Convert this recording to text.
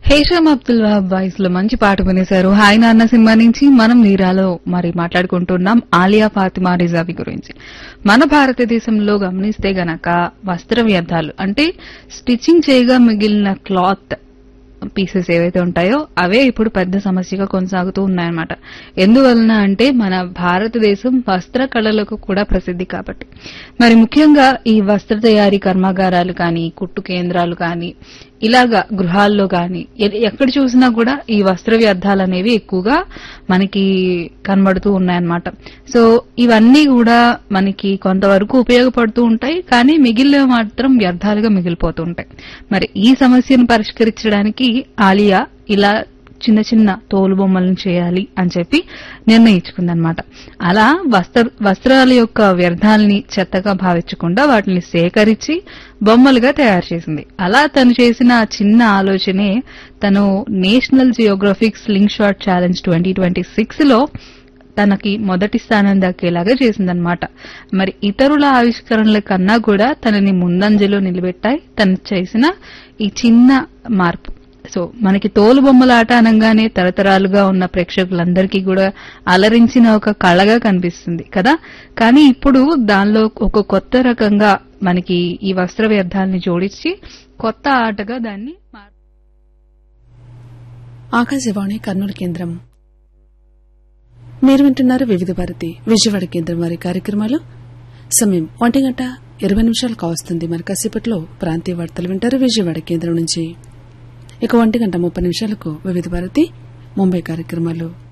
Hesham Abdul Wahab voice లో మంచి పాట వినేశారు హాయ్ నాన్న సినిమా నుంచి మనం నీరాలో మరి మాట్లాడుకుంటున్నాం ఆలియా ఫాతిమా రిజావి గురించి మన భారతదేశంలో గమనిస్తే గనక వస్త్ర వ్యర్థాలు అంటే స్టిచ్చింగ్ చేయగా మిగిలిన క్లాత్ పీసెస్ ఏవైతే ఉంటాయో అవే ఇప్పుడు పెద్ద సమస్యగా కొనసాగుతూ ఉన్నాయన్నమాట ఎందువలన అంటే మన భారతదేశం వస్త్ర కళలకు కూడా ప్రసిద్ధి కాబట్టి మరి ముఖ్యంగా ఈ వస్త్ర తయారీ కర్మాగారాలు కానీ కుట్టు కేంద్రాలు కానీ ఇలాగా గృహాల్లో కానీ ఎ- ఎక్కడ చూసినా కూడా ఈ వస్త్ర వ్యర్థాలు అనేవి ఎక్కువగా మనకి కనబడుతూ ఉన్నాయన్నమాట సో ఇవన్నీ కూడా మనకి కొంతవరకు ఉపయోగపడుతూ ఉంటాయి కానీ మిగిలిన మాత్రం వ్యర్థాలుగా మిగిలిపోతూ ఉంటాయి మరి ఈ సమస్యను పరిష్కరించడానికి ఆలియా ఇలా చిన్న చిన్న తోలు బొమ్మలను చేయాలి అని చెప్పి నిర్ణయించుకుందనమాట అలా వస్త్ర వస్త్రాల యొక్క వ్యర్థాలని చెత్తగా భావించకుండా వాటిని సేకరించి బొమ్మలుగా తయారు చేసింది అలా తను చేసిన ఆ చిన్న ఆలోచనే తను National Geographic slingshot challenge twenty twenty six లో తనకి మొదటి స్థానం దక్కేలాగా చేసిందనమాట మరి ఇతరుల ఆవిష్కరణల కన్నా కూడా తనని ముందంజలో నిలబెట్టాయి తను చేసిన ఈ చిన్న మార్పు సో మనకి తోలు బొమ్మల ఆట అనగానే తరతరాలుగా ఉన్న ప్రేక్షకులందరికీ కూడా అలరించిన ఒక కళగా కనిపిస్తుంది కదా కానీ ఇప్పుడు దానిలో ఒక కొత్త రకంగా మనకి ఈ వస్త్ర వ్యర్థాలని జోడించి కొత్త ఆటగా దాన్ని మార్- ఆకాశవాణి కర్నూలు కేంద్రం మీరు వింటున్నారు వివిధ భారతి విజయవాడ కేంద్రం వారి కార్యక్రమాలు సమయం ఒంటి గంట ఇరవై నిమిషాలు కావస్తుంది మరి కాసేపట్లో ప్రాంతీయ వార్తలు వింటారు విజయవాడ కేంద్రం నుంచి ఇక ఒంటి గంట ముప్పై నిమిషాలకు వివిధ భారతి ముంబై కార్యక్రమాలు